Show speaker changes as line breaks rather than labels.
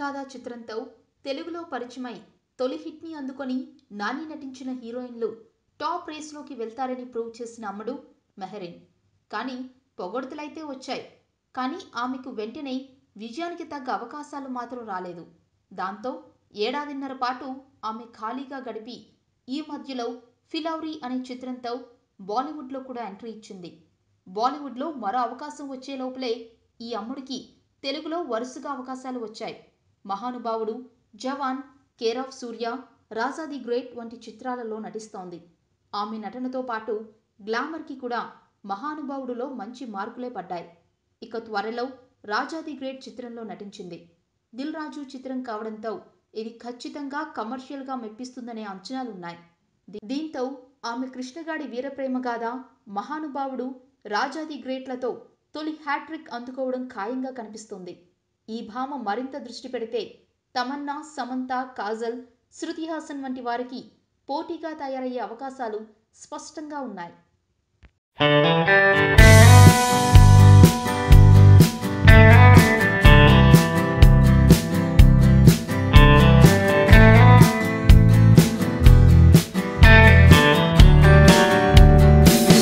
ప్రేమగాథ చిత్రంతో తెలుగులో పరిచయమై తొలి హిట్ని అందుకొని నాని నటించిన హీరోయిన్లు టాప్ రేస్లోకి వెళ్తారని ప్రూవ్ చేసిన అమ్మడు మెహరీన్ కానీ పొగడ్తలైతే వచ్చాయి కానీ ఆమెకు వెంటనే విజయానికి తగ్గ అవకాశాలు మాత్రం రాలేదు దాంతో ఏడాదిన్నర పాటు ఆమె ఖాళీగా గడిపి ఈ మధ్యలో ఫిలౌరీ అనే చిత్రంతో బాలీవుడ్లో కూడా ఎంట్రీ ఇచ్చింది బాలీవుడ్లో మరో అవకాశం వచ్చే లోపలే ఈ అమ్ముడికి తెలుగులో వరుసగా అవకాశాలు వచ్చాయి Mahanubhavudu Jawaan care of Surya Raja the great వంటి చిత్రాలలో నటిస్తోంది ఆమె నటనతో పాటు గ్లామర్కి కూడా మహానుభావుడులో మంచి మార్కులే పడ్డాయి ఇక త్వరలో రాజా ది గ్రేట్ చిత్రంలో నటించింది దిల్ రాజు చిత్రం కావడంతో ఇది ఖచ్చితంగా కమర్షియల్గా మెప్పిస్తుందనే అంచనాలున్నాయి దీ- దీంతో ఆమె కృష్ణగాడి వీరప్రేమ గాథ మహానుభావుడు రాజాది గ్రేట్లతో తొలి హ్యాట్రిక్ అందుకోవడం ఖాయంగా కనిపిస్తుంది ఈ భామ మరింత దృష్టి పెడితే తమన్నా సమంత కాజల్ శృతి హాసన్ వంటి వారికి పోటీగా తయారయ్యే అవకాశాలు స్పష్టంగా ఉన్నాయి